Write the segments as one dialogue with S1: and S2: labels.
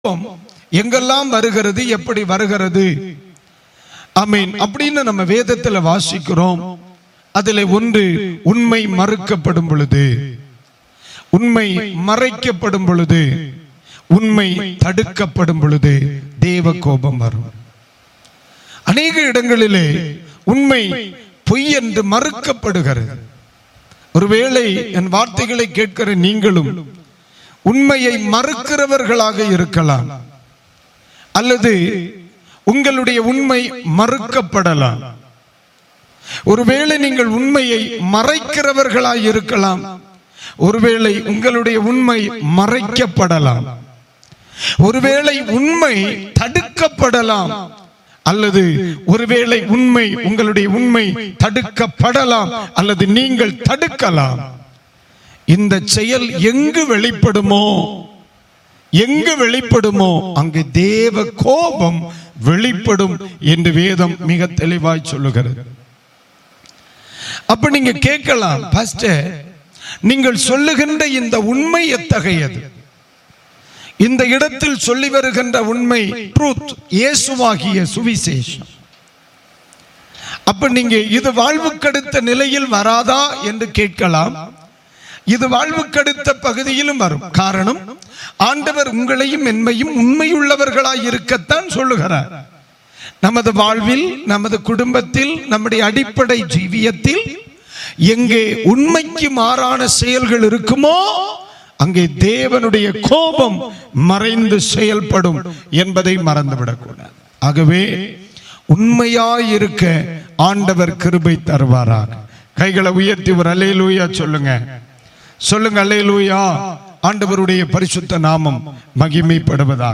S1: கோபம் எங்கெல்லாம் வருகிறது எப்படி வருகிறது ஆமீன் அப்படின்னு நம்ம வேதத்துல வாசிக்கிறோம் அதில் ஒன்று உண்மை மறுக்கப்படும் பொழுது உண்மை மறைக்கப்படும் பொழுது உண்மை தடுக்கப்படும் பொழுது தேவ கோபம் வரும் அநேக இடங்களிலே உண்மை பொய் என்று மறுக்கப்படுகிறது ஒருவேளை என் வார்த்தைகளை கேட்கிற நீங்களும் உண்மையை மறுக்கிறவர்களாக இருக்கலாம் அல்லது உங்களுடைய உண்மை மறுக்கப்படலாம் ஒருவேளை நீங்கள் உண்மையை மறைக்கிறவர்களாய் இருக்கலாம் ஒருவேளை உங்களுடைய உண்மை மறைக்கப்படலாம் ஒருவேளை உண்மை தடுக்கப்படலாம் அல்லது ஒருவேளை உண்மை உங்களுடைய உண்மை தடுக்கப்படலாம் அல்லது நீங்கள் தடுக்கலாம் இந்த செயல் எங்கு வெளிப்படுமோ எங்கு வெளிப்படுமோ அங்கு தேவ கோபம் வெளிப்படும் என்று வேதம் மிக தெளிவாய் சொல்லுகிறது அப்ப நீங்க கேட்கலாம் பாஸ்டர் நீங்கள் சொல்லுகின்ற இந்த உண்மை எத்தகையது இந்த இடத்தில் சொல்லி வருகின்ற உண்மை ட்ரூத் இயேசுவாகிய சுவிசேஷம் அப்ப நீங்க இது வாழ்வுக்கடுத்த நிலையில் வராதா என்று கேட்கலாம் இது வாழ்வுக்கடுத்த பகுதியிலும் வரும் காரணம் ஆண்டவர் உங்களையும் என்னையும் உண்மையுள்ளவர்களாய் இருக்கத்தான் சொல்லுகிறார் நமது வாழ்வில் நமது குடும்பத்தில் நம்முடைய அடிப்படை ஜீவியத்தில் எங்கே உண்மைக்கு மாறான செயல்கள் இருக்குமோ அங்கே தேவனுடைய கோபம் மறைந்து செயல்படும் என்பதை மறந்துவிடக்கூடாது ஆகவே உண்மையாயிருக்க ஆண்டவர் கிருபை தருவாராக கைகளை உயர்த்தி ஒரு அலையிலூயா சொல்லுங்க சொல்லுங்க அலையிலூயா ஆண்டவருடைய பரிசுத்த நாமம் மகிமைப்படுவதாக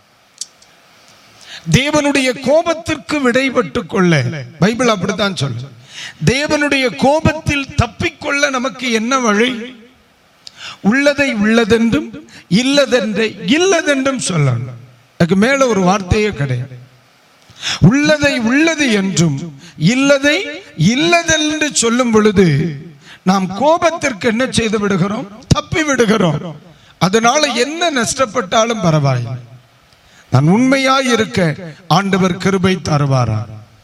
S1: தேவனுடைய கோபத்திற்கு விடைபட்டு கொள்ள பைபிள் அப்படித்தான் சொல்லு தேவனுடைய கோபத்தில் தப்பிக்கொள்ள நமக்கு என்ன வழி உள்ளதை உள்ளதென்றும் இல்லதென்றை இல்லதென்றும் சொல்லணும் அதுக்கு மேல ஒரு வார்த்தையே கிடையாது உள்ளதை உள்ளது என்றும் இல்லதை இல்லதென்று சொல்லும் பொழுது நாம் கோபத்திற்கு என்ன செய்து விடுகிறோம் தப்பி விடுகிறோம் அதனால என்ன நஷ்டப்பட்டாலும் பரவாயில்லை நான் உண்மையாய் இருக்க ஆண்டவர் கிருபை தருவாரா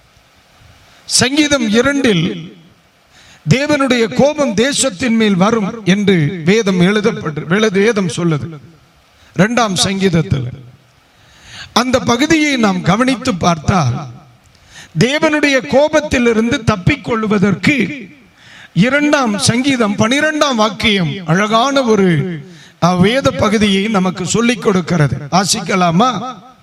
S1: சங்கீதம் இரண்டில் தேவனுடைய கோபம் தேசத்தின் மேல் வரும் என்று வேதம் எழுதப்பட்டு எழுத வேதம் சொல்லுது இரண்டாம் சங்கீதத்தில் அந்த பகுதியை நாம் கவனித்து பார்த்தால் தேவனுடைய கோபத்திலிருந்து தப்பிக்கொள்வதற்கு இரண்டாம் சங்கீதம் பனிரெண்டாம் வாக்கியம் அழகான ஒரு அஹ், வேத பகுதியை நமக்கு சொல்லிக் கொடுக்கிறது ஆசிக்கலாமா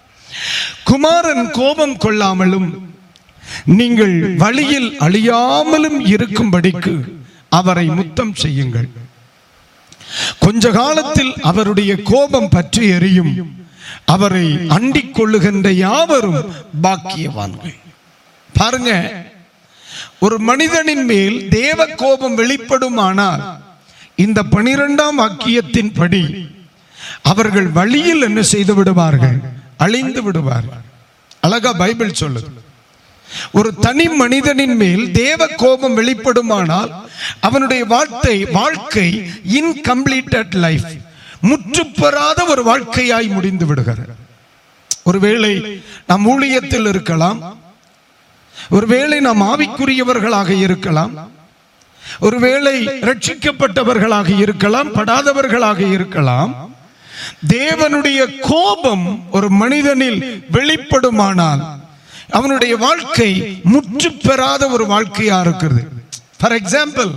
S1: குமாரன் கோபம் கொள்ளாமலும் நீங்கள் வழியில் அழியாமலும் இருக்கும்படிக்கு அவரை முத்தம் செய்யுங்கள் கொஞ்ச காலத்தில் அவருடைய கோபம் பற்றி எரியும் அவரை அண்டிக் கொள்ளுகின்ற யாவரும் பாக்கியவான்கள் பாருங்க ஒரு மனிதனின் மேல் தேவ கோபம் வெளிப்படுமானால் இந்த பனிரெண்டாம் வாக்கியத்தின் படி அவர்கள் வழியில் என்ன செய்து விடுவார்கள் அழிந்து விடுவார்கள் அழகா பைபிள் சொல்லுது ஒரு தனி மனிதனின் மேல் தேவ கோபம் வெளிப்படுமானால் அவனுடைய வாழ்க்கை வாழ்க்கை இன்கம்ப்ளீட்டட் லைஃப் முற்றுப்பெறாத ஒரு வாழ்க்கையாய் முடிந்து விடுகிறது ஒருவேளை நாம் ஊழியத்தில் இருக்கலாம் ஒருவேளை நாம் ஆவிக்குரியவர்களாக இருக்கலாம் ஒருவேளை ரட்சிக்கப்பட்டவர்களாக இருக்கலாம் படாதவர்களாக இருக்கலாம் தேவனுடைய கோபம் ஒரு மனிதனில் வெளிப்படுமானால் அவனுடைய வாழ்க்கை முற்று பெறாத ஒரு வாழ்க்கையா இருக்கிறது ஃபார் எக்ஸாம்பிள்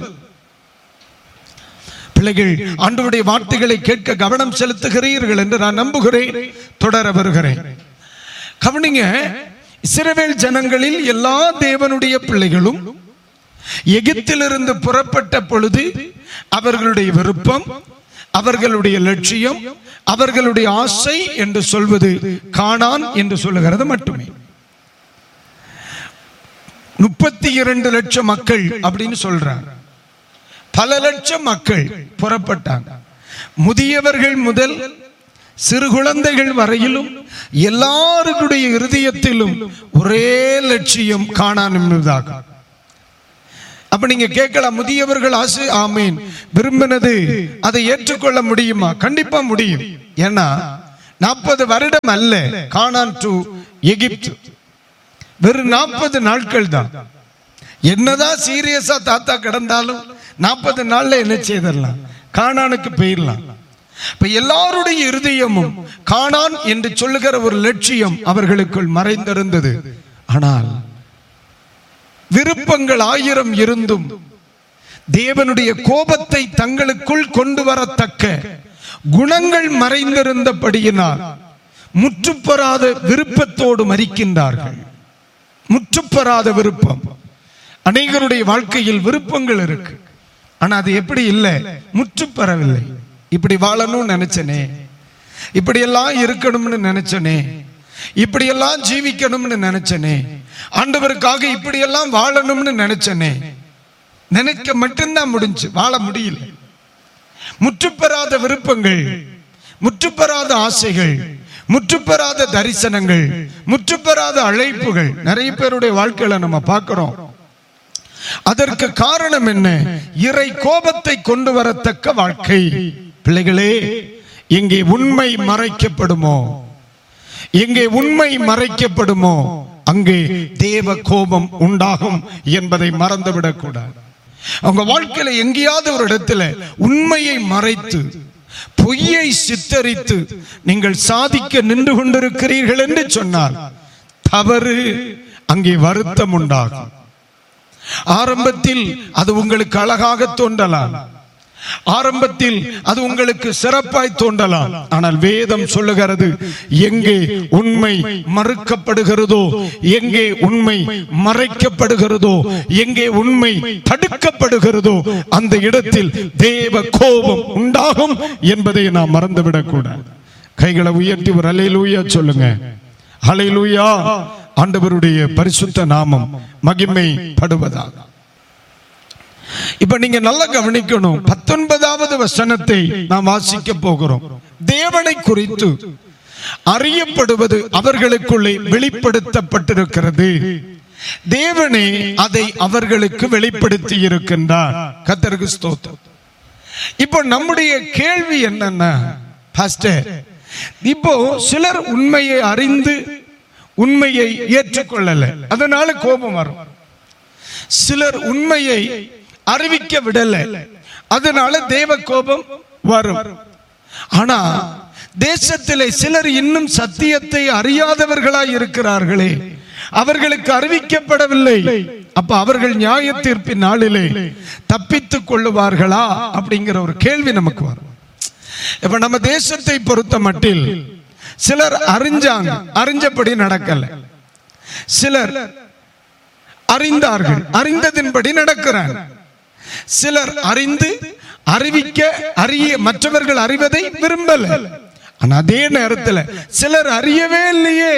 S1: பிள்ளைகள் ஆண்டவருடைய வார்த்தைகளை கேட்க கவனம் செலுத்துகிறீர்கள் என்று நான் நம்புகிறேன் தொடர வருகிறேன் கவனிங்க இஸ்ரவேல் ஜனங்களில் எல்லா தேவனுடைய பிள்ளைகளும் எகிப்திலிருந்து புறப்பட்ட பொழுது அவர்களுடைய விருப்பம் அவர்களுடைய லட்சியம் அவர்களுடைய ஆசை என்று சொல்வது காணான் என்று சொல்லுகிறது மட்டுமே முப்பத்தி இரண்டு லட்சம் மக்கள் அப்படின்னு சொல்றாங்க பல லட்சம் மக்கள் புறப்பட்டாங்க முதியவர்கள் முதல் சிறு குழந்தைகள் வரையிலும் எல்லாருடைய இருதயத்திலும் ஒரே லட்சியம் காணான் என்பதாகும் அப்ப நீங்க கேட்கலாம் முதியவர்கள் ஆசை ஆமீன் விரும்பினது அதை ஏற்றுக்கொள்ள முடியுமா கண்டிப்பா முடியும் ஏன்னா நாற்பது வருடம் அல்ல காணான் டு எகிப்து வெறும் நாற்பது நாட்கள் தான் என்னதான் சீரியஸா தாத்தா கிடந்தாலும் நாற்பது நாள்ல என்ன செய்திடலாம் காணானுக்கு போயிடலாம் இப்ப எல்லாருடைய இருதயமும் காணான் என்று சொல்லுகிற ஒரு லட்சியம் அவர்களுக்குள் மறைந்திருந்தது ஆனால் விருப்பங்கள் ஆயிரம் இருந்தும் தேவனுடைய கோபத்தை தங்களுக்குள் கொண்டு வரத்தக்க குணங்கள் மறைந்திருந்தபடியினால் முற்றுப்பெறாத விருப்பத்தோடு மறிக்கின்றார்கள் முற்றுப்பெறாத விருப்பம் அநேகருடைய வாழ்க்கையில் விருப்பங்கள் இருக்கு ஆனா அது எப்படி இல்லை முற்றுப்பெறவில்லை இப்படி வாழணும்னு நினைச்சனே இப்படியெல்லாம் இருக்கணும்னு நினைச்சனே இப்படியெல்லாம் ஜீவிக்கணும்னு நினைச்சனே ஆண்டவருக்காக இப்படியெல்லாம் வாழணும்னு நினைச்சனே நினைக்க மட்டும்தான் முடிஞ்சு வாழ முடியல முற்றுப்பெறாத விருப்பங்கள் முற்றுப்பெறாத ஆசைகள் முற்றுப்பெறாத தரிசனங்கள் முற்றுப்பெறாத அழைப்புகள் நிறைய பேருடைய வாழ்க்கையில நம்ம பார்க்கிறோம் அதற்கு காரணம் என்ன இறை கோபத்தை கொண்டு வரத்தக்க வாழ்க்கை பிள்ளைகளே எங்கே உண்மை மறைக்கப்படுமோ எங்கே உண்மை மறைக்கப்படுமோ அங்கே தேவ கோபம் உண்டாகும் என்பதை மறந்துவிடக் கூடாது அவங்க வாழ்க்கையில எங்கேயாவது ஒரு இடத்துல உண்மையை மறைத்து பொய்யை சித்தரித்து நீங்கள் சாதிக்க நின்று கொண்டிருக்கிறீர்கள் என்று சொன்னால் தவறு அங்கே வருத்தம் உண்டாகும் ஆரம்பத்தில் அது உங்களுக்கு அழகாக தோன்றலாம் ஆரம்பத்தில் அது உங்களுக்கு சிறப்பாய் தோன்றலாம் ஆனால் வேதம் சொல்லுகிறது எங்கே உண்மை மறுக்கப்படுகிறதோ எங்கே உண்மை மறைக்கப்படுகிறதோ எங்கே உண்மை தடுக்கப்படுகிறதோ அந்த இடத்தில் தேவ கோபம் உண்டாகும் என்பதை நாம் மறந்துவிடக் கூடாது கைகளை உயர்த்தி ஒரு அலையிலூயா சொல்லுங்க அலையிலூயா ஆண்டவருடைய பரிசுத்த நாமம் மகிமைப்படுவதாக இப்ப நீங்க நல்லா கவனிக்கணும் பத்தொன்பதாவது வசனத்தை நாம் வாசிக்க போகிறோம் தேவனை குறித்து அறியப்படுவது அவர்களுக்குள்ளே வெளிப்படுத்தப்பட்டிருக்கிறது தேவனே அதை அவர்களுக்கு வெளிப்படுத்தி இருக்கின்றார் கத்தருக்கு ஸ்தோத்திரம் இப்போ நம்முடைய கேள்வி என்னன்னா பாஸ்டர் இப்போ சிலர் உண்மையை அறிந்து உண்மையை ஏற்றுக்கொள்ளல அதனால கோபம் வரும் சிலர் உண்மையை அறிவிக்க விடல அதனால தேவ கோபம் வரும் ஆனா தேசத்திலே சிலர் இன்னும் சத்தியத்தை அறியாதவர்களாய் இருக்கிறார்களே அவர்களுக்கு அறிவிக்கப்படவில்லை அப்ப அவர்கள் நியாய தீர்ப்பின் நாளிலே தப்பித்துக் கொள்ளுவார்களா அப்படிங்கிற ஒரு கேள்வி நமக்கு வரும் இப்ப நம்ம தேசத்தை பொறுத்த மட்டில் சிலர் அறிஞ்சாங்க அறிஞ்சபடி நடக்கல சிலர் அறிந்தார்கள் அறிந்ததின்படி நடக்கிறாங்க சிலர் அறிந்து அறிவிக்க அறிய மற்றவர்கள் அறிவதை விரும்பல ஆனா அதே நேரத்தில் சிலர் அறியவே இல்லையே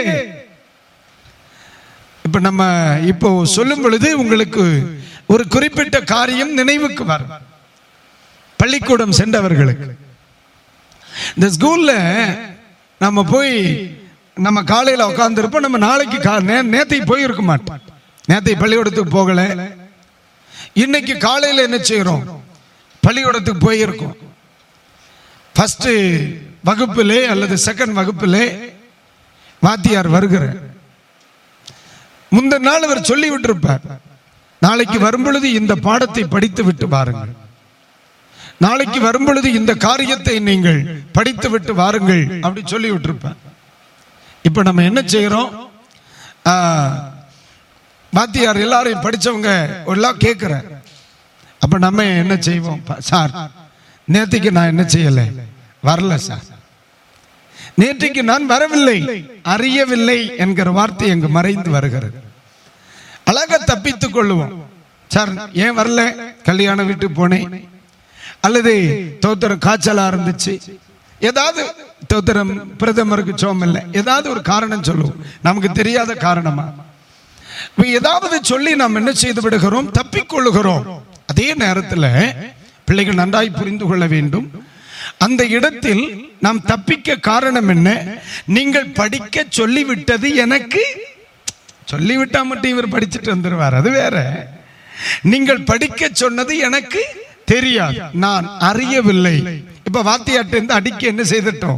S1: இப்ப நம்ம இப்போ சொல்லும் பொழுது உங்களுக்கு ஒரு குறிப்பிட்ட காரியம் நினைவுக்கு வரும் பள்ளிக்கூடம் சென்றவர்களுக்கு இந்த ஸ்கூல்ல நம்ம போய் நம்ம காலையில உட்காந்துருப்போம் நம்ம நாளைக்கு கா- நே- நேத்தைக்கு போயிருக்க மாட்டோம் நேத்தை பள்ளிக்கூடத்துக்கு போகல இன்னைக்கு காலையில என்ன செய்யறோம் பள்ளிக்கூடத்துக்கு போயிருக்கோம் ஃபர்ஸ்ட் வகுப்பிலே அல்லது செகண்ட் வகுப்பிலே வாத்தியார் வருகிற முந்தின நாள் அவர் சொல்லி விட்டிருப்பார் நாளைக்கு வரும்பொழுது இந்த பாடத்தை படித்து விட்டு வாருங்கள் நாளைக்கு வரும்பொழுது இந்த காரியத்தை நீங்கள் படித்து விட்டு வாருங்கள் அப்படி சொல்லி விட்டிருப்பார் இப்ப நம்ம என்ன செய்யறோம் ஆ, வாத்தியார் எல்லாரையும் படிச்சவங்க எல்லாம் கேட்கிற அப்ப நம்ம என்ன செய்வோம் ப- சார் நேத்திக்கு நான் என்ன செய்யல வரல சார் நேற்றைக்கு நான் வரவில்லை அறியவில்லை என்கிற வார்த்தை அங்கு மறைந்து வருகிறது அழகா தப்பித்துக் கொள்ளுவோம் சார் ஏன் வரல கல்யாண வீட்டுக்கு போனேன் அல்லது தோத்திரம் காய்ச்சலா இருந்துச்சு ஏதாவது தோத்திரம் பிரதமருக்கு சோம் இல்லை ஏதாவது ஒரு காரணம் சொல்லுவோம் நமக்கு தெரியாத காரணமா இப்ப ஏதாவது சொல்லி நாம் என்ன செய்து விடுகிறோம் தப்பிக்கொள்ளுகிறோம் அதே நேரத்தில் பிள்ளைகள் நன்றாய் புரிந்து கொள்ள வேண்டும் அந்த இடத்தில் நாம் தப்பிக்க காரணம் என்ன நீங்கள் படிக்க சொல்லிவிட்டது எனக்கு சொல்லிவிட்டா மட்டும் இவர் படிச்சுட்டு வந்துருவார் அது வேற நீங்கள் படிக்க சொன்னது எனக்கு தெரியாது நான் அறியவில்லை இப்ப வாத்தியாட்ட இருந்து அடிக்க என்ன செய்துட்டோம்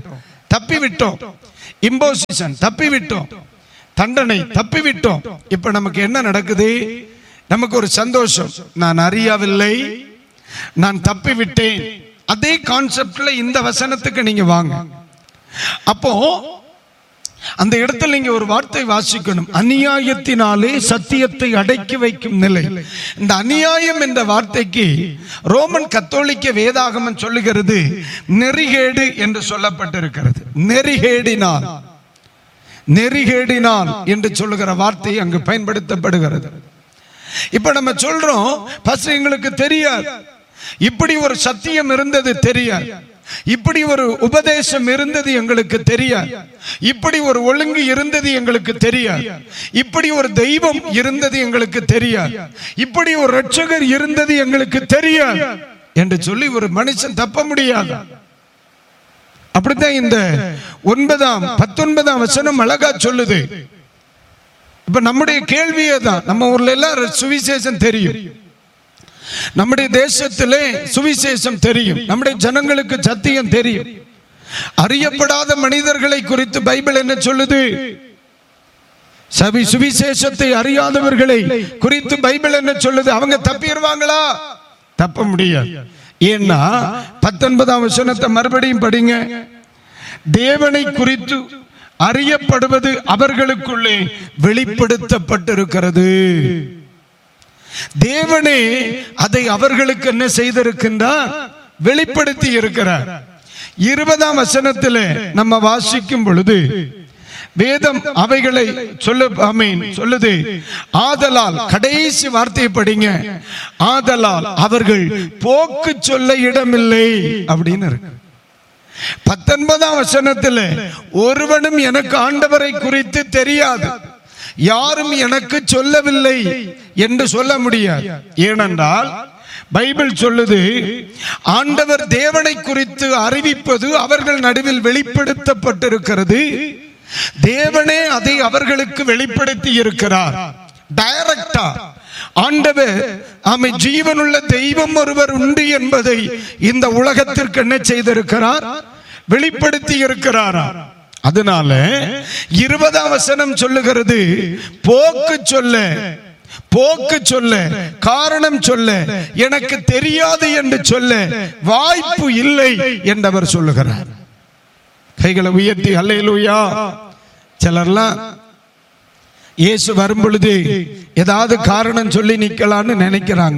S1: தப்பி விட்டோம் இம்போசிஷன் தப்பி விட்டோம் தண்டனை தப்பி விட்டோம் இப்ப நமக்கு என்ன நடக்குது நமக்கு ஒரு சந்தோஷம் நான் அறியவில்லை நான் தப்பி விட்டேன் அதே கான்செப்ட்ல இந்த வசனத்துக்கு நீங்க வாங்க அப்போ அந்த இடத்துல நீங்க ஒரு வார்த்தை வாசிக்கணும் அநியாயத்தினாலே சத்தியத்தை அடக்கி வைக்கும் நிலை இந்த அநியாயம் என்ற வார்த்தைக்கு ரோமன் கத்தோலிக்க வேதாகமம் சொல்லுகிறது நெறிகேடு என்று சொல்லப்பட்டிருக்கிறது நெறிகேடினால் நெறிகேடினால் என்று சொல்லுகிற வார்த்தை அங்கு பயன்படுத்தப்படுகிறது இப்ப நம்ம சொல்றோம் பசு எங்களுக்கு தெரியாது இப்படி ஒரு சத்தியம் இருந்தது தெரியாது இப்படி ஒரு உபதேசம் இருந்தது எங்களுக்கு தெரியாது இப்படி ஒரு ஒழுங்கு இருந்தது எங்களுக்கு தெரியாது இப்படி ஒரு தெய்வம் இருந்தது எங்களுக்கு தெரியாது இப்படி ஒரு ரட்சகர் இருந்தது எங்களுக்கு தெரியாது என்று சொல்லி ஒரு மனுஷன் தப்ப முடியாது அப்படித்தான் இந்த ஒன்பதாம் பத்தொன்பதாம் வசனம் அழகா சொல்லுது இப்ப நம்முடைய கேள்வியே தான் நம்ம ஊர்ல எல்லாம் சுவிசேஷம் தெரியும் நம்முடைய தேசத்திலே சுவிசேஷம் தெரியும் நம்முடைய ஜனங்களுக்கு சத்தியம் தெரியும் அறியப்படாத மனிதர்களை குறித்து பைபிள் என்ன சொல்லுது சவி சுவிசேஷத்தை அறியாதவர்களை குறித்து பைபிள் என்ன சொல்லுது அவங்க தப்பிடுவாங்களா தப்ப முடியாது ஏன்னா பத்தொன்பதாம் வசனத்தை மறுபடியும் படிங்க தேவனை குறித்து அறியப்படுவது அவர்களுக்குள்ளே வெளிப்படுத்தப்பட்டிருக்கிறது தேவனே அதை அவர்களுக்கு என்ன செய்திருக்கின்றார் வெளிப்படுத்தி இருக்கிறார் இருபதாம் வசனத்தில் நம்ம வாசிக்கும் பொழுது வேதம் அவைகளை சொல்லு ஆமீன் சொல்லுது ஆதலால் கடைசி வார்த்தையை படிங்க ஆதலால் அவர்கள் போக்கு சொல்ல இடமில்லை அப்படின்னு இருக்கு பத்தொன்பதாம் வசனத்தில் ஒருவனும் எனக்கு ஆண்டவரை குறித்து தெரியாது யாரும் எனக்கு சொல்லவில்லை என்று சொல்ல முடியாது ஏனென்றால் பைபிள் சொல்லுது ஆண்டவர் தேவனை குறித்து அறிவிப்பது அவர்கள் நடுவில் வெளிப்படுத்தப்பட்டிருக்கிறது தேவனே அதை அவர்களுக்கு வெளிப்படுத்தி இருக்கிறார் டைரக்டா ஆண்டவர் ஆமை ஜீவனுள்ள தெய்வம் ஒருவர் உண்டு என்பதை இந்த உலகத்திற்கு என்ன செய்திருக்கிறார் வெளிப்படுத்தி இருக்கிறாரா அதனால இருபதாம் வசனம் சொல்லுகிறது போக்கு சொல்ல போக்கு சொல்ல காரணம் சொல்ல எனக்கு தெரியாது என்று சொல்ல வாய்ப்பு இல்லை என்றவர் சொல்லுகிறார் கைகளை உயர்த்தி அல்லையிலூயா சிலர்லாம் இயேசு வரும் பொழுது ஏதாவது காரணம் சொல்லி நிக்கலாம்னு நினைக்கிறாங்க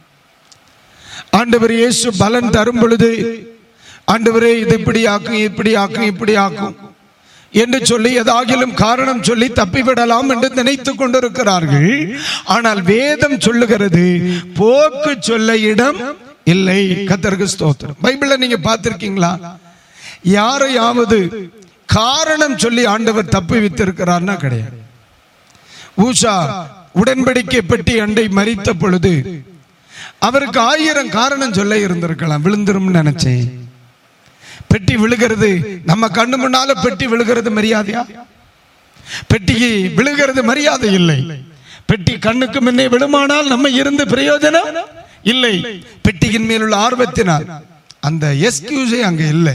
S1: ஆண்டவர் இயேசு பலன் தரும் பொழுது ஆண்டவரே இது இப்படி ஆக்கும் இப்படி ஆக்கும் இப்படி ஆக்கும் என்று சொல்லி ஏதாகிலும் காரணம் சொல்லி தப்பிவிடலாம் என்று நினைத்துக் கொண்டிருக்கிறார்கள் ஆனால் வேதம் சொல்லுகிறது போக்கு சொல்ல இடம் இல்லை கத்தருக்கு ஸ்தோத்திரம் பைபிள நீங்க பார்த்திருக்கீங்களா யாரையாவது காரணம் சொல்லி ஆண்டவர் தப்பி வைத்திருக்கிறார்னா கிடையாது ஊஷா உடன்படிக்கை பெட்டி அண்டை மறித்த பொழுது அவருக்கு ஆயிரம் காரணம் சொல்ல இருந்திருக்கலாம் விழுந்துரும் நினைச்சேன் பெட்டி விழுகிறது நம்ம கண்ணு முன்னால பெட்டி விழுகிறது மரியாதையா பெட்டிக்கு விழுகிறது மரியாதை இல்லை பெட்டி கண்ணுக்கு முன்னே விழுமானால் நம்ம இருந்து பிரயோஜனம் இல்லை பெட்டியின் மேல் உள்ள ஆர்வத்தினால் அந்த எஸ்கியூஸே அங்க இல்லை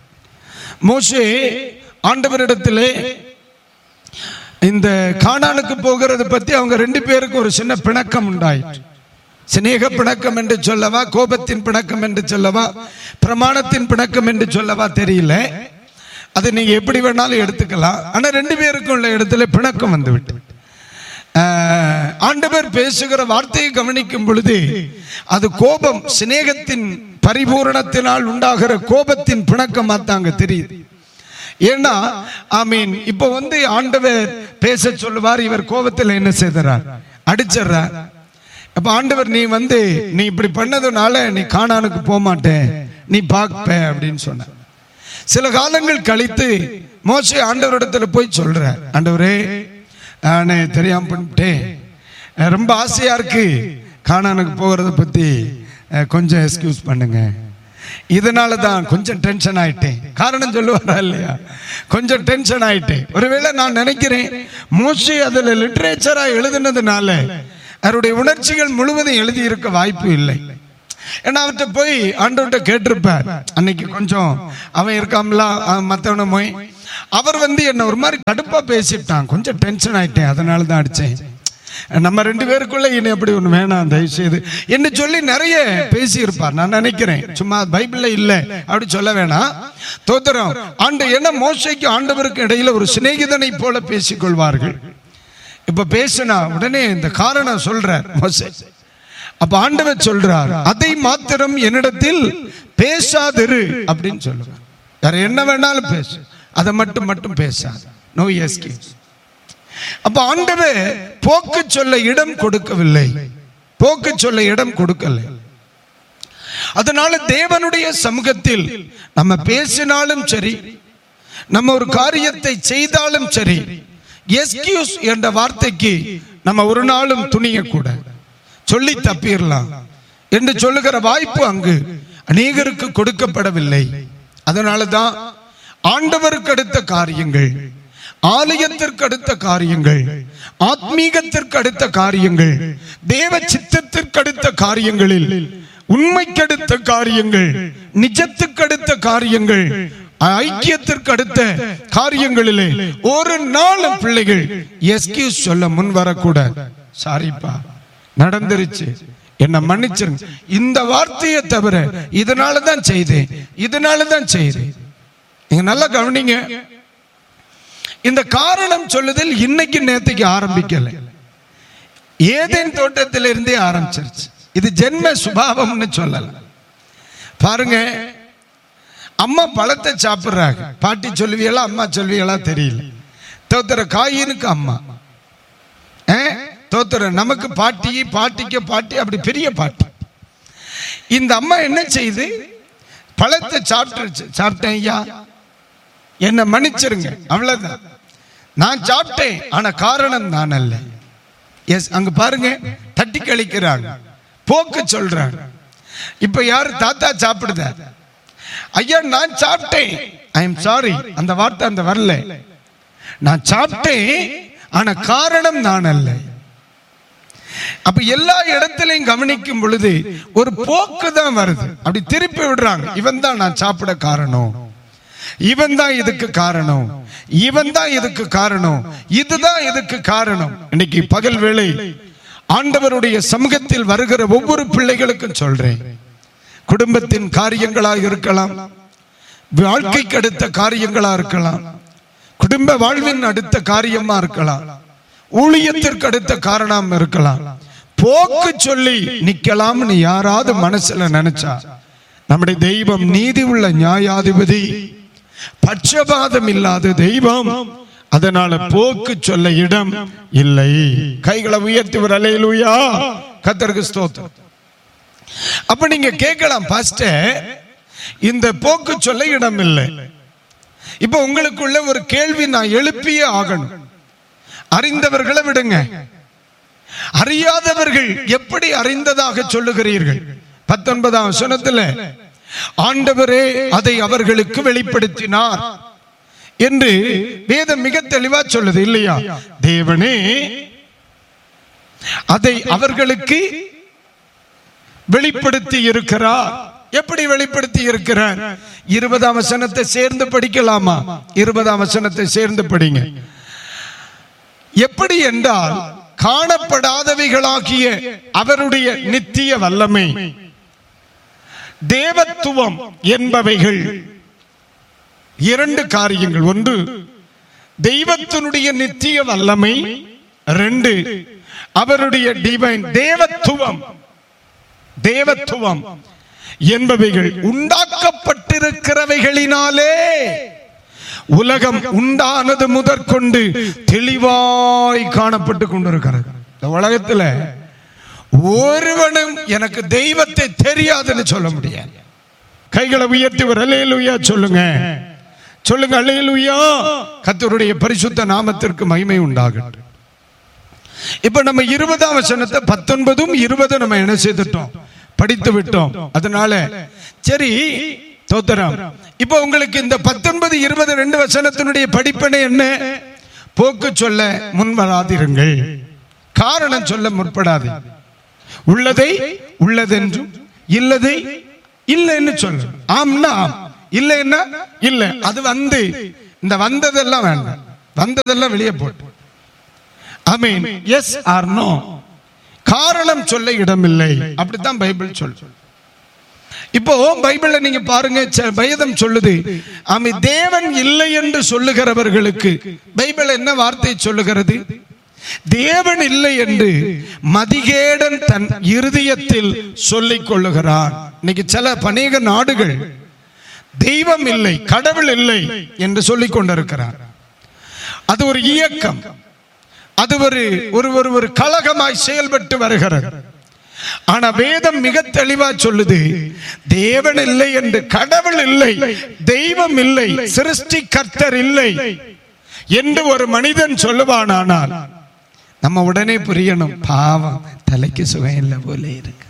S1: மோசே ஆண்டவரிடத்திலே இந்த காணானுக்கு போகிறது பத்தி அவங்க ரெண்டு பேருக்கு ஒரு சின்ன பிணக்கம் உண்டாயிற்று சிநேக பிணக்கம் என்று சொல்லவா கோபத்தின் பிணக்கம் என்று சொல்லவா பிரமாணத்தின் பிணக்கம் என்று சொல்லவா தெரியல அதை நீங்க எப்படி வேணாலும் எடுத்துக்கலாம் ஆனா ரெண்டு பேருக்கும் உள்ள இடத்துல பிணக்கம் வந்து விட்டு ஆஹ், ஆண்டவர் பேசுகிற வார்த்தையை கவனிக்கும் பொழுது அது கோபம் சிநேகத்தின் பரிபூரணத்தினால் உண்டாகிற கோபத்தின் பிணக்கமா தாங்க தெரியுது ஏன்னா ஐ மீன் இப்போ வந்து ஆண்டவர் பேச சொல்லுவார் இவர் கோபத்தில் என்ன செய்தார் அடிச்சிடுறார் அப்ப ஆண்டவர் நீ வந்து நீ இப்படி பண்ணதுனால நீ காணானுக்கு போக மாட்டே நீ பார்ப்ப அப்படின்னு சொன்ன சில காலங்கள் கழித்து மோசே ஆண்டவரிடத்துல போய் சொல்ற ஆண்டவரே நானே தெரியாம பண்ணிட்டேன் அஹ் ரொம்ப ஆசையா இருக்கு காணானுக்கு போகிறத பத்தி அஹ், கொஞ்சம் எக்ஸ்கியூஸ் பண்ணுங்க இதனால தான் கொஞ்சம் டென்ஷன் ஆயிட்டேன் காரணம் சொல்லுவாரா இல்லையா கொஞ்சம் டென்ஷன் ஆயிட்டேன் ஒருவேளை நான் நினைக்கிறேன் மோஸ்ட்லி அதுல லிட்ரேச்சரா எழுதுனதுனால அவருடைய உணர்ச்சிகள் முழுவதும் எழுதி இருக்க வாய்ப்பு இல்லை ஏன்னா அவர்கிட்ட போய் ஆண்டவர்கிட்ட கேட்டிருப்பார் அன்னைக்கு கொஞ்சம் அவன் இருக்காமல மற்றவனை போய் அவர் வந்து என்ன ஒரு மாதிரி கடுப்பா பேசிட்டான் கொஞ்சம் டென்ஷன் ஆயிட்டேன் அதனால தான் அடிச்சேன் நம்ம ரெண்டு பேருக்குள்ள இனி அப்படி ஒன்று வேணாம் தயவு செய்து என்று சொல்லி நிறைய பேசியிருப்பார் நான் நினைக்கிறேன் சும்மா பைபிள்ல இல்லை அப்படி சொல்ல வேணாம் தோத்திரம் ஆண்டு என்ன மோசைக்கு ஆண்டவருக்கு இடையில ஒரு சிநேகிதனை போல பேசிக்கொள்வார்கள் இப்ப பேசினா உடனே இந்த காரணம் சொல்றார் மோசே அப்ப ஆண்டவர் சொல்றார் அதை மாத்திரம் என்னிடத்தில் பேசாதிரு அப்படின்னு சொல்லுவார் வேற என்ன வேணாலும் பேசு அதை மட்டும் மட்டும் பேசாது நோ எஸ்கியூஸ் அப்ப ஆண்டவர் போக்கு சொல்ல இடம் கொடுக்கவில்லை போக்கு சொல்ல இடம் கொடுக்கல அதனால தேவனுடைய சமூகத்தில் நம்ம பேசினாலும் சரி நம்ம ஒரு காரியத்தை செய்தாலும் சரி எஸ்கியூஸ் என்ற வார்த்தைக்கு நம்ம ஒரு நாளும் துணியக்கூடாது சொல்லி தப்பிடலாம் என்று சொல்லுகிற வாய்ப்பு அங்கு அநேகருக்கு கொடுக்கப்படவில்லை அதனால தான் ஆண்டவருக்கு அடுத்த காரியங்கள் ஆலயத்திற்கு அடுத்த காரியங்கள் ஆத்மீகத்திற்கு அடுத்த காரியங்கள் தேவ சித்தத்திற்கு அடுத்த காரியங்களில் உண்மைக்கு அடுத்த காரியங்கள் நிஜத்துக்கு அடுத்த காரியங்கள் ஐக்கியத்திற்கு அடுத்த காரியங்களிலே ஒரு நாளும் பிள்ளைகள் எஸ்கியூஸ் சொல்ல முன் வரக்கூடாது சாரிப்பா நடந்துருச்சு என்ன மன்னிச்சிருங்க இந்த வார்த்தையை தவிர இதனால தான் செய்தேன் இதனால தான் செய்தேன் நீங்க நல்லா கவனிங்க இந்த காரணம் சொல்லுதல் இன்னைக்கு நேத்துக்கு ஆரம்பிக்கல ஏதேன் தோட்டத்திலிருந்தே ஆரம்பிச்சிருச்சு இது ஜென்ம சுபாவம்னு சொல்லல பாருங்க அம்மா பழத்தை சாப்பிடுறாங்க பாட்டி சொல்லுவியலா அம்மா சொல்லுவியலா தெரியல தோத்துற காயினுக்கு அம்மா ஆ? தோத்துற நமக்கு பாட்டி பாட்டிக்கு பாட்டி அப்படி பெரிய பாட்டி இந்த அம்மா என்ன செய்யுது பழத்தை சாப்பிட்டுருச்சு சாப்பிட்டேன் ஐயா என்ன மன்னிச்சிருங்க அவ்வளவுதான் நான் சாப்பிட்டேன் ஆனா காரணம் நான் அல்ல எஸ் அங்க பாருங்க தட்டி கழிக்கிறாங்க போக்கு சொல்றாங்க இப்ப யாரு தாத்தா சாப்பிடுத ஐயா நான் சாப்பிட்டேன் ஐ எம் சாரி அந்த வார்த்தை அந்த வரல நான் சாப்பிட்டேன் ஆனா காரணம் நான் அல்ல அப்ப எல்லா இடத்திலையும் கவனிக்கும் பொழுது ஒரு போக்கு தான் வருது அப்படி திருப்பி விடுறாங்க இவன் தான் நான் சாப்பிட காரணம் இவன் தான் இதுக்கு காரணம் இவன் தான் இதுக்கு காரணம் இதுதான் இதுக்கு காரணம் இன்னைக்கு பகல் வேளை ஆண்டவருடைய சமூகத்தில் வருகிற ஒவ்வொரு பிள்ளைகளுக்கும் சொல்றேன் குடும்பத்தின் காரியங்களாக இருக்கலாம் வாழ்க்கைக்கு அடுத்த காரியங்களா இருக்கலாம் குடும்ப வாழ்வின் அடுத்த காரியமா இருக்கலாம் ஊழியத்திற்கு அடுத்த காரணம் இருக்கலாம் போக்கு சொல்லி நிக்கலாம்னு யாராவது மனசுல நினைச்சா நம்முடைய தெய்வம் நீதி உள்ள நியாயாதிபதி பட்சபாதம் இல்லாத தெய்வம் அதனால போக்கு சொல்ல இடம் இல்லை கைகளை உயர்த்தி ஒரு அலையிலுயா கத்தருக்கு ஸ்தோத்திரம் அப்ப நீங்க கேட்கலாம் பாஸ்டர் இந்த போக்கு சொல்ல இடம் இல்லை இப்ப உங்களுக்குள்ள ஒரு கேள்வி நான் எழுப்பியே ஆகணும் அறிந்தவர்களை விடுங்க அறியாதவர்கள் எப்படி அறிந்ததாக சொல்லுகிறீர்கள் பத்தொன்பதாம் வசனத்துல ஆண்டவரே அதை அவர்களுக்கு வெளிப்படுத்தினார் என்று வேதம் மிக தெளிவா சொல்லுது இல்லையா தேவனே அதை அவர்களுக்கு வெளிப்படுத்தி இருக்கிறார் எப்படி வெளிப்படுத்தி இருக்கிறார் இருபதாம் வசனத்தை சேர்ந்து படிக்கலாமா இருபதாம் வசனத்தை சேர்ந்து படிங்க எப்படி என்றால் காணப்படாதவைகளாகிய அவருடைய நித்திய வல்லமை தேவத்துவம் என்பவைகள் இரண்டு காரியங்கள் ஒன்று தெய்வத்தினுடைய நித்திய வல்லமை ரெண்டு அவருடைய டிவைன் தேவத்துவம் தேவத்துவம் என்பவைகள் உண்டாக்கப்பட்டிருக்கிறவைகளினாலே உலகம் உண்டானது முதற்கொண்டு தெளிவாய் காணப்பட்டு கொண்டிருக்கிறது இந்த உலகத்துல ஒருவனும் எனக்கு தெய்வத்தை தெரியாதுன்னு சொல்ல முடியாது கைகளை உயர்த்தி ஒரு அலையலுயா சொல்லுங்க சொல்லுங்க அலையலுயா கத்தருடைய பரிசுத்த நாமத்திற்கு மகிமை உண்டாகட்டும் இப்ப நம்ம இருபதாம் வசனத்தை பத்தொன்பதும் இருபதும் நம்ம என்ன செய்துட்டோம் படித்து விட்டோம் அதனால சரி தோத்திரம் இப்ப உங்களுக்கு இந்த பத்தொன்பது இருபது ரெண்டு வசனத்தினுடைய படிப்பனை என்ன போக்கு சொல்ல முன் வராதிருங்கள் காரணம் சொல்ல முற்படாது உள்ளதை உள்ளதென்றும் இல்லதை இல்லைன்னு சொல்லு ஆம்னா ஆம் இல்லைன்னா இல்ல அது வந்து இந்த வந்ததெல்லாம் வேண்டாம் வந்ததெல்லாம் வெளியே போட்டு I mean yes or no காரணம் சொல்ல இடமில்லை அப்படித்தான் பைபிள் சொல்லு இப்போ பைபிள்ல நீங்க பாருங்க ச- வேதம் சொல்லுது ஆமை தேவன் இல்லை என்று சொல்லுகிறவர்களுக்கு பைபிள் என்ன வார்த்தை சொல்லுகிறது தேவன் இல்லை என்று மதிகேடன் தன் இருதயத்தில் சொல்லிக் கொள்ளுகிறான் இன்னைக்கு சில அநேக நாடுகள் தெய்வம் இல்லை கடவுள் இல்லை என்று சொல்லிக் கொண்டிருக்கிறார் அது ஒரு இயக்கம் அது ஒரு ஒரு ஒரு ஒரு கழகமாய் செயல்பட்டு வருகிறது ஆனா வேதம் மிக தெளிவா சொல்லுது தேவன் இல்லை என்று கடவுள் இல்லை தெய்வம் இல்லை சிருஷ்டி கர்த்தர் இல்லை என்று ஒரு மனிதன் சொல்லுவானானால் நம்ம உடனே புரியணும் பாவம் தலைக்கு சுகம் இல்லை போல இருக்கு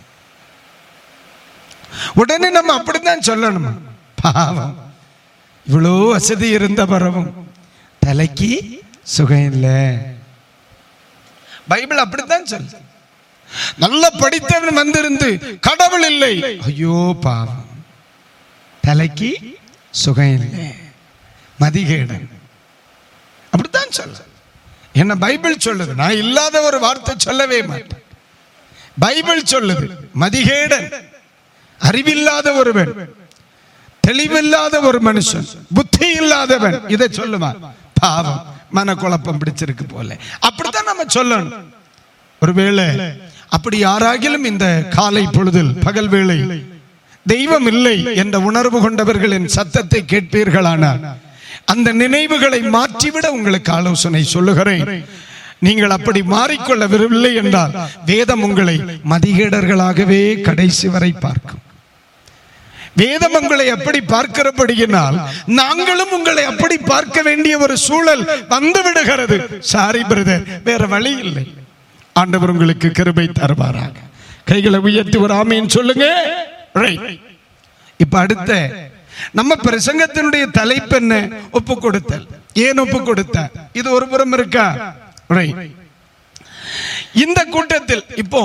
S1: உடனே நம்ம அப்படித்தான் சொல்லணும் பாவம் இவ்வளோ வசதி இருந்த பிறவும் தலைக்கு சுகம் இல்லை பைபிள் அப்படித்தான் சொல்லு நல்ல படித்தவன் வந்திருந்து கடவுள் இல்லை ஐயோ பாவம் தலைக்கு சுகம் இல்லை மதிகேடன் அப்படித்தான் சொல்ல என்ன பைபிள் சொல்லுது நான் இல்லாத ஒரு வார்த்தை சொல்லவே மாட்டேன் பைபிள் சொல்லுது மதிகேடன் அறிவில்லாத ஒருவன் தெளிவில்லாத ஒரு மனுஷன் புத்தி இல்லாதவன் இதை சொல்லுவான் பாவம் மனக்குழப்பம் பிடிச்சிருக்கு போல அப்படித்தான் நம்ம சொல்லணும் ஒருவேளை அப்படி யாராகிலும் இந்த காலை பொழுதில் பகல் வேளை தெய்வம் இல்லை என்ற உணர்வு கொண்டவர்களின் சத்தத்தை கேட்பீர்களானால் அந்த நினைவுகளை மாற்றிவிட உங்களுக்கு ஆலோசனை சொல்லுகிறேன் நீங்கள் அப்படி மாறிக்கொள்ள விரும்பவில்லை என்றால் வேதம் உங்களை மதிகேடர்களாகவே கடைசி வரை பார்க்கும் வேதம் உங்களை அப்படி பார்க்கிறபடியினால் நாங்களும் உங்களை அப்படி பார்க்க வேண்டிய ஒரு சூழல் வந்து விடுகிறது சாரி பிரதர் வேற வழி இல்லை ஆண்டவர் உங்களுக்கு கிருபை தருவாராக கைகளை உயர்த்தி ஒரு ஆமீன் சொல்லுங்க Right. இப்ப அடுத்த நம்ம பிரசங்கத்தினுடைய தலைப்பு என்ன ஒப்பு கொடுத்தல் ஏன் ஒப்பு கொடுத்த இது ஒரு புறம் இருக்கா Right. இந்த கூட்டத்தில் இப்போ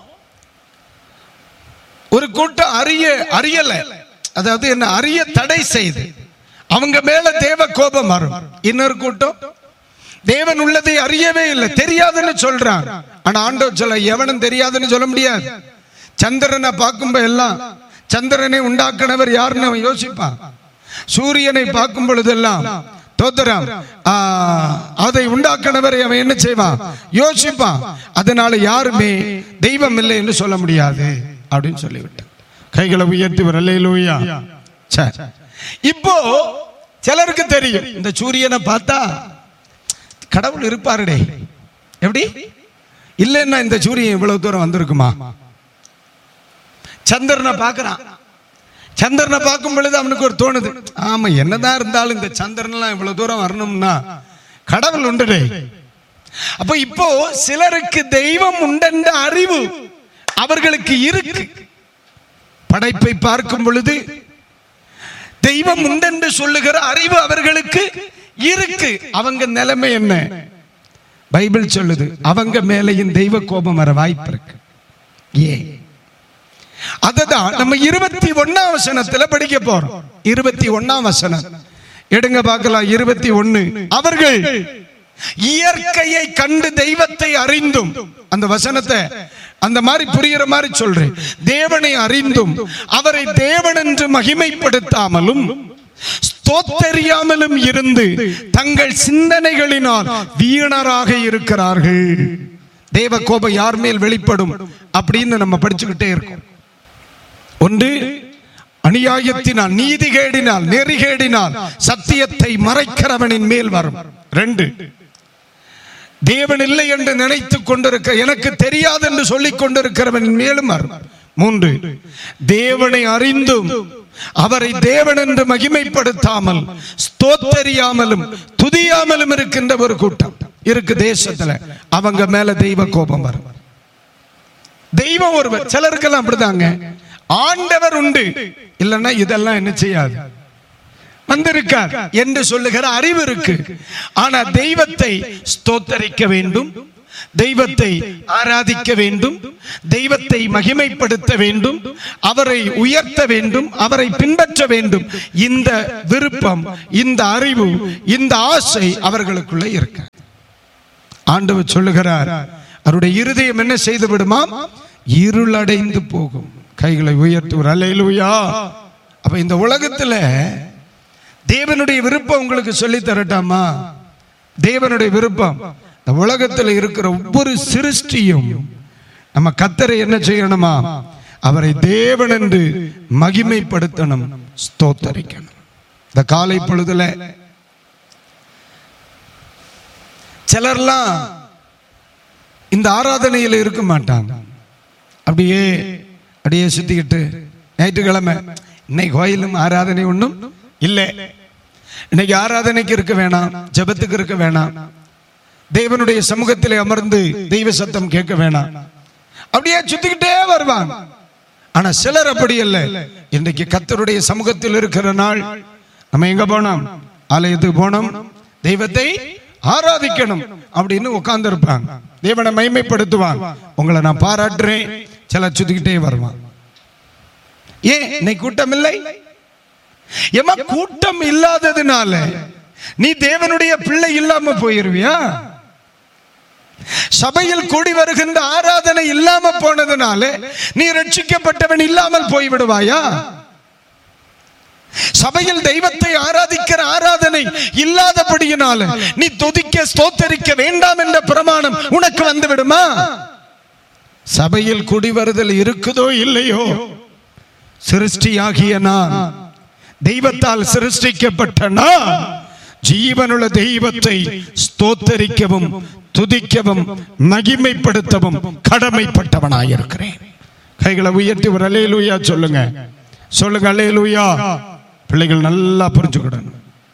S1: ஒரு கூட்டம் அறிய அறியல அதாவது என்ன அறிய தடை செய்து அவங்க மேல தேவ கோபம் வரும் இன்னொரு கூட்டம் தேவன் உள்ளதை அறியவே இல்லை தெரியாதுன்னு சொல்றான் ஆனா ஆண்டவர் சொல்ல எவனும் தெரியாதுன்னு சொல்ல முடியாது சந்திரனை பார்க்கும்போது எல்லாம் சந்திரனை உண்டாக்குனவர் யாருன்னு அவன் யோசிப்பான் சூரியனை பார்க்கும் பொழுதெல்லாம் தோத்திரம் ஆ, அதை உண்டாக்குனவரை அவன் என்ன செய்வான் யோசிப்பான் அதனால யாருமே தெய்வம் இல்லை என்று சொல்ல முடியாது அப்படின்னு சொல்லிவிட்டான் கைகளை உயர்த்தி வரலையிலூயா இப்போ சிலருக்கு தெரியும் இந்த சூரியனை பார்த்தா கடவுள் இருப்பாருடே எப்படி இல்லைன்னா இந்த சூரியன் இவ்வளவு தூரம் வந்திருக்குமா சந்திரனை பார்க்கறான் சந்திரனை பார்க்கும் பொழுது அவனுக்கு ஒரு தோணுது ஆமா என்னதான் இருந்தாலும் இந்த சந்திரன்லாம் இவ்வளவு தூரம் வரணும்னா கடவுள் உண்டுடே அப்ப இப்போ சிலருக்கு தெய்வம் உண்டென்ற அறிவு அவர்களுக்கு இருக்கு படைப்பை பார்க்கும் பொழுது தெய்வம் உண்டென்று சொல்லுகிற அறிவு அவர்களுக்கு இருக்கு அவங்க நிலைமை என்ன பைபிள் சொல்லுது அவங்க மேலையும் தெய்வ கோபம் வர வாய்ப்பு இருக்கு ஏன் அததான் நம்ம இருபத்தி ஒன்னாம் வசனத்துல படிக்க போறோம் இருபத்தி ஒன்னாம் வசனம் எடுங்க பார்க்கலாம் இருபத்தி ஒன்னு அவர்கள் இயற்கையை கண்டு தெய்வத்தை அறிந்தும் அந்த வசனத்தை அந்த மாதிரி புரியுற மாதிரி சொல்றேன் தேவனை அறிந்தும் அவரை தேவன் என்று மகிமைப்படுத்தாமலும் ஸ்தோத்தரியாமலும் இருந்து தங்கள் சிந்தனைகளினால் வீணராக இருக்கிறார்கள் தேவ கோபம் யார் மேல் வெளிப்படும் அப்படின்னு நம்ம படிச்சுக்கிட்டே இருக்கோம் ஒன்று அநியாயத்தினால் நீதிகேடினால் நெறிகேடினால் சத்தியத்தை மறைக்கிறவனின் மேல் வரும் ரெண்டு தேவன் இல்லை என்று நினைத்துக் கொண்டிருக்க எனக்கு தெரியாது என்று சொல்லிக் கொண்டிருக்கிறவனின் மேலும் வரும் மூன்று தேவனை அறிந்தும் அவரை தேவன் என்று மகிமைப்படுத்தாமல் ஸ்தோத்தரியாமலும் துதியாமலும் இருக்கின்ற ஒரு கூட்டம் இருக்கு தேசத்துல அவங்க மேல தெய்வ கோபம் வரும் தெய்வம் ஒருவர் சிலருக்கெல்லாம் அப்படிதாங்க ஆண்டவர் உண்டு இல்லைன்னா இதெல்லாம் என்ன செய்யாது வந்திருக்கார் என்று சொல்லுகிற அறிவு இருக்கு ஆனா தெய்வத்தை ஸ்தோத்தரிக்க வேண்டும் தெய்வத்தை ஆராதிக்க வேண்டும் தெய்வத்தை மகிமைப்படுத்த வேண்டும் அவரை உயர்த்த வேண்டும் அவரை பின்பற்ற வேண்டும் இந்த விருப்பம் இந்த அறிவு இந்த ஆசை அவர்களுக்குள்ள இருக்க ஆண்டவர் சொல்லுகிறார் அவருடைய இருதயம் என்ன செய்து விடுமாம் இருளடைந்து போகும் கைகளை உயர்த்துவர் அல்லேலூயா அப்ப இந்த உலகத்துல தேவனுடைய விருப்பம் உங்களுக்கு சொல்லி தரட்டாமா தேவனுடைய விருப்பம் இந்த உலகத்தில் இருக்கிற ஒவ்வொரு சிருஷ்டியும் நம்ம கத்தரை என்ன செய்யணுமா அவரை தேவன் என்று மகிமைப்படுத்தணும் ஸ்தோத்தரிக்கணும் இந்த காலை பொழுதுல சிலர்லாம் இந்த ஆராதனையில் இருக்க மாட்டாங்க அப்படியே அப்படியே சுத்திக்கிட்டு ஞாயிற்றுக்கிழமை இன்னைக்கு கோயிலும் ஆராதனை ஒன்றும் இல்லை இன்னைக்கு ஆராதனைக்கு இருக்க வேணாம் ஜெபத்துக்கு இருக்க வேணாம் தேவனுடைய சமூகத்திலே அமர்ந்து தெய்வ சத்தம் கேட்க வேணாம் அப்படியே சுத்திக்கிட்டே வருவாங்க ஆனா சிலர் அப்படி அல்ல இன்றைக்கு கத்தருடைய சமூகத்தில் இருக்கிற நாள் நம்ம எங்க போனோம் ஆலயத்துக்கு போனோம் தெய்வத்தை ஆராதிக்கணும் அப்படின்னு உட்கார்ந்து இருப்பாங்க தேவனை மைமைப்படுத்துவாங்க உங்களை நான் பாராட்டுறேன் சிலர் சுத்திக்கிட்டே வருவான் ஏன் இன்னைக்கு கூட்டம் இல்லை ஏமா கூட்டம் இல்லாததுனால நீ தேவனுடைய பிள்ளை இல்லாம போயிருவியா சபையில் கூடி வருகின்ற ஆராதனை இல்லாம போனதுனால நீ ரட்சிக்கப்பட்டவன் இல்லாமல் போய்விடுவாயா சபையில் தெய்வத்தை ஆராதிக்கிற ஆராதனை இல்லாதபடியினால நீ துதிக்க ஸ்தோத்தரிக்க வேண்டாம் என்ற பிரமாணம் உனக்கு வந்து விடுமா சபையில் குடி வருதல் இருக்குதோ இல்லையோ சிருஷ்டியாகிய நான் தெய்வத்தால் சிருஷ்டிக்கப்பட்ட நான் ஜீவனுள்ள தெய்வத்தை ஸ்தோத்தரிக்கவும் துதிக்கவும் மகிமைப்படுத்தவும் கடமைப்பட்டவனாயிருக்கிறேன் கைகளை உயர்த்தி ஒரு அலையலூயா சொல்லுங்க சொல்லுங்க அலையலூயா பிள்ளைகள் நல்லா புரிஞ்சுக்கிடணும்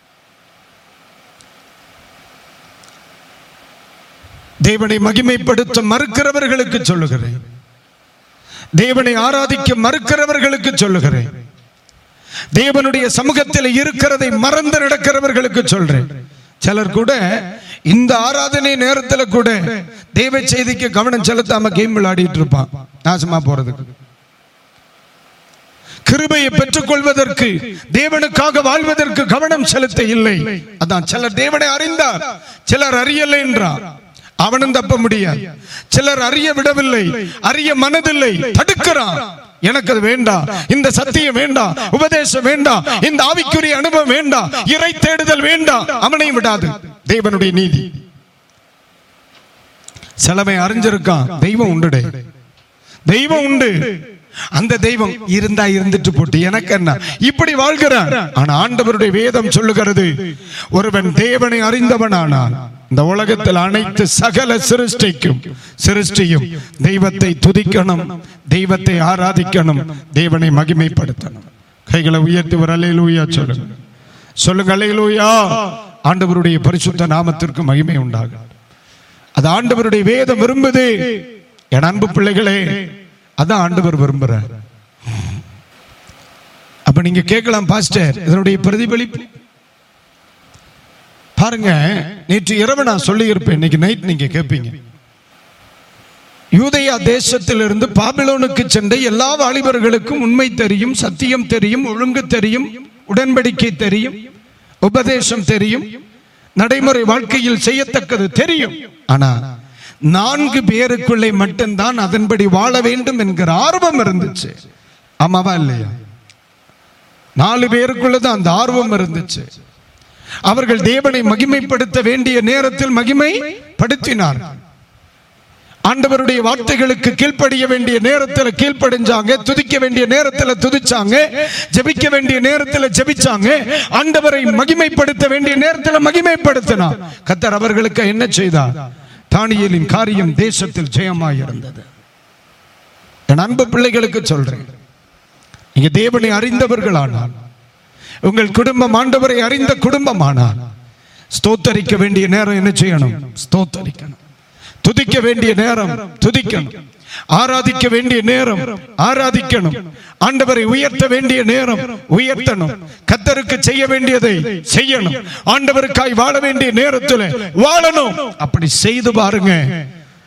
S1: தேவனை மகிமைப்படுத்த மறுக்கிறவர்களுக்கு சொல்லுகிறேன் தேவனை ஆராதிக்க மறுக்கிறவர்களுக்கு சொல்லுகிறேன் தேவனுடைய சமூகத்தில் இருக்கிறதை மறந்து நடக்கிறவர்களுக்கு சொல்றேன் சிலர் கூட இந்த ஆராதனை நேரத்துல கூட தேவ செய்திக்கு கவனம் செலுத்தாம கேம் விளையாடிட்டு இருப்பான் நாசமா போறதுக்கு கிருபையை பெற்றுக்கொள்வதற்கு தேவனுக்காக வாழ்வதற்கு கவனம் செலுத்த இல்லை அதான் சிலர் தேவனை அறிந்தார் சிலர் அறியலை என்றார் அவனும் தப்ப முடியாது சிலர் அறிய விடவில்லை அறிய மனதில்லை தடுக்கிறான் எனக்கு அது வேண்டாம் இந்த சத்தியம் வேண்டாம் உபதேசம் வேண்டாம் இந்த ஆவிக்குரிய அனுபவம் வேண்டாம் இறை தேடுதல் வேண்டாம் அவனையும் விடாது தேவனுடைய நீதி சிலமை அறிஞ்சிருக்கான் தெய்வம் உண்டுடே தெய்வம் உண்டு அந்த தெய்வம் இருந்தா இருந்துட்டு போட்டு எனக்கு என்ன இப்படி வாழ்கிறான் ஆனா ஆண்டவருடைய வேதம் சொல்லுகிறது ஒருவன் தேவனை அறிந்தவனானால் இந்த உலகத்தில் அனைத்து சகல சிருஷ்டிக்கும் சிருஷ்டியும் தெய்வத்தை துதிக்கணும் தெய்வத்தை ஆராதிக்கணும் தேவனை மகிமைப்படுத்தணும் கைகளை உயர்த்தி ஒரு அலையிலூயா சொல்லுங்க சொல்லுங்க அலையிலூயா ஆண்டவருடைய பரிசுத்த நாமத்திற்கு மகிமை உண்டாகும் அது ஆண்டவருடைய வேதம் விரும்புது என் அன்பு பிள்ளைகளே அதான் ஆண்டவர் விரும்புறார் அப்ப நீங்க கேட்கலாம் பாஸ்டர் இதனுடைய பிரதிபலிப்பு பாருங்க நேற்று இரவு நான் சொல்லி இருப்பேன் இன்னைக்கு நைட் நீங்க கேட்பீங்க யூதயா தேசத்திலிருந்து பாபிலோனுக்கு சென்ற எல்லா வாலிபர்களுக்கும் உண்மை தெரியும் சத்தியம் தெரியும் ஒழுங்கு தெரியும் உடன்படிக்கை தெரியும் உபதேசம் தெரியும் நடைமுறை வாழ்க்கையில் செய்யத்தக்கது தெரியும் ஆனா நான்கு பேருக்குள்ளே மட்டும்தான் அதன்படி வாழ வேண்டும் என்கிற ஆர்வம் இருந்துச்சு ஆமாவா இல்லையா நாலு பேருக்குள்ளதான் அந்த ஆர்வம் இருந்துச்சு அவர்கள் தேவனை மகிமைப்படுத்த வேண்டிய நேரத்தில் மகிமைப்படுத்தினார் ஆண்டவருடைய வார்த்தைகளுக்கு கீழ்ப்படிய வேண்டிய நேரத்தில் கீழ்ப்படிஞ்சாங்க துதிக்க வேண்டிய நேரத்தில் துதிச்சாங்க ஜெபிக்க வேண்டிய நேரத்தில் ஜெபிச்சாங்க ஆண்டவரை மகிமைப்படுத்த வேண்டிய நேரத்தில் மகிமைப்படுத்தினார் கத்தர் அவர்களுக்கு என்ன செய்தார் தானியலின் காரியம் தேசத்தில் ஜெயமாய் இருந்தது என் அன்பு பிள்ளைகளுக்கு சொல்றேன் நீங்க தேவனை அறிந்தவர்களானால் உங்கள் குடும்பம் ஆண்டவரை அறிந்த குடும்பமானால் ஸ்தோத்தரிக்க வேண்டிய நேரம் என்ன செய்யணும் ஸ்தோத்தரிக்கணும் துதிக்க வேண்டிய நேரம் துதிக்கணும் ஆராதிக்க வேண்டிய நேரம் ஆராதிக்கணும் ஆண்டவரை உயர்த்த வேண்டிய நேரம் உயர்த்தணும் கத்தருக்கு செய்ய வேண்டியதை செய்யணும் ஆண்டவருக்காய் வாழ வேண்டிய நேரத்தில் வாழணும் அப்படி செய்து பாருங்க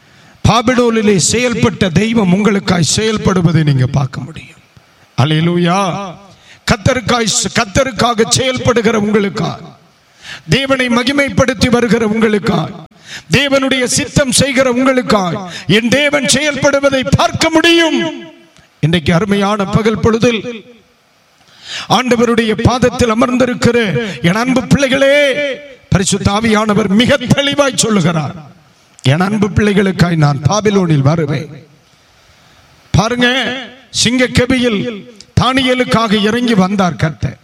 S1: பாபிலோனிலே செயல்பட்ட தெய்வம் உங்களுக்காய் செயல்படுவதை நீங்க பார்க்க முடியும் அல்லேலூயா கத்தருக்காய் கத்தருக்காக செயல்படுகிற உங்களுக்காய் தேவனை மகிமைப்படுத்தி வருகிற உங்களுக்காய் தேவனுடைய சித்தம் செய்கிற உங்களுக்காய் என் தேவன் செயல்படுவதை பார்க்க முடியும் இன்றைக்கு அருமையான பகல் பொழுதில் ஆண்டவருடைய பாதத்தில் அமர்ந்திருக்கிற என் அன்பு பிள்ளைகளே பரிசுத்த ஆவியானவர் மிக தெளிவாய் சொல்லுகிறார் என் அன்பு பிள்ளைகளுக்காய் நான் பாபிலோனில் வருவேன் பாருங்க சிங்க கெபியில் தானியலுக்காக இறங்கி வந்தார் கர்த்தர்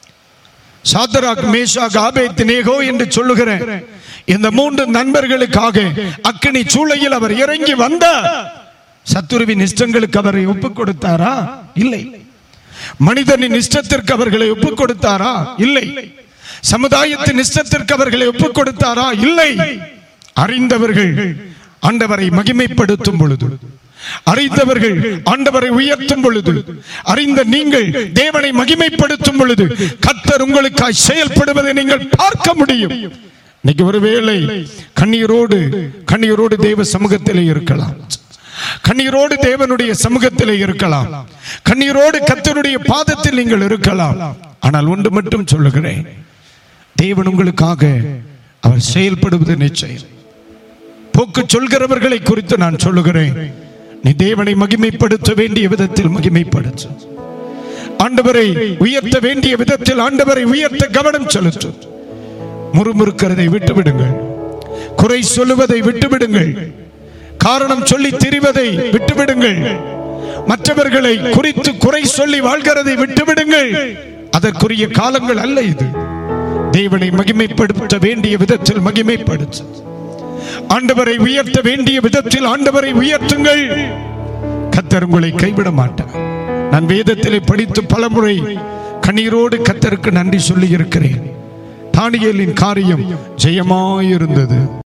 S1: சாதராக் மேஷாக் ஆபேத் நேகோ என்று சொல்லுகிற இந்த மூன்று நண்பர்களுக்காக அக்கினி சூளையில் அவர் இறங்கி வந்தார் சத்துருவின் இஷ்டங்களுக்கு அவரை ஒப்புக் கொடுத்தாரா இல்லை மனிதனின் இஷ்டத்திற்கு அவர்களை ஒப்புக் கொடுத்தாரா இல்லை சமுதாயத்தின் இஷ்டத்திற்கு அவர்களை ஒப்புக் கொடுத்தாரா இல்லை அறிந்தவர்கள் ஆண்டவரை மகிமைப்படுத்தும் பொழுது அறிந்தவர்கள் ஆண்டவரை உயர்த்தும் பொழுது அறிந்த நீங்கள் தேவனை மகிமைப்படுத்தும் பொழுது கத்தர் உங்களுக்காய் செயல்படுவதை நீங்கள் பார்க்க முடியும் இன்னைக்கு ஒருவேளை கண்ணீரோடு கண்ணீரோடு தேவ சமூகத்திலே இருக்கலாம் கண்ணீரோடு தேவனுடைய சமூகத்திலே இருக்கலாம் கண்ணீரோடு கத்தருடைய பாதத்தில் நீங்கள் இருக்கலாம் ஆனால் ஒன்று மட்டும் சொல்லுகிறேன் தேவன் உங்களுக்காக அவர் செயல்படுவது நிச்சயம் போக்கு சொல்கிறவர்களை குறித்து நான் சொல்லுகிறேன் நீ தேவனை மகிமைப்படுத்த வேண்டிய விதத்தில் மகிமைப்படுத்து ஆண்டவரை உயர்த்த வேண்டிய விதத்தில் ஆண்டவரை உயர்த்த கவனம் செலுத்து முறுமுறுக்கிறதை விட்டுவிடுங்கள் குறை சொல்லுவதை விட்டுவிடுங்கள் காரணம் சொல்லி திரிவதை விட்டுவிடுங்கள் மற்றவர்களை குறித்து குறை சொல்லி வாழ்கிறதை விட்டுவிடுங்கள் அதற்குரிய காலங்கள் அல்ல இது தேவனை மகிமைப்படுத்த வேண்டிய விதத்தில் மகிமைப்படுத்து ஆண்டவரை உயர்த்த வேண்டிய விதத்தில் ஆண்டவரை உயர்த்துங்கள் கத்தர் உங்களை கைவிட மாட்டார் நான் வேதத்திலே படித்து பலமுறை கண்ணீரோடு கத்தருக்கு நன்றி சொல்லி இருக்கிறேன் தானியலின் காரியம் ஜெயமாயிருந்தது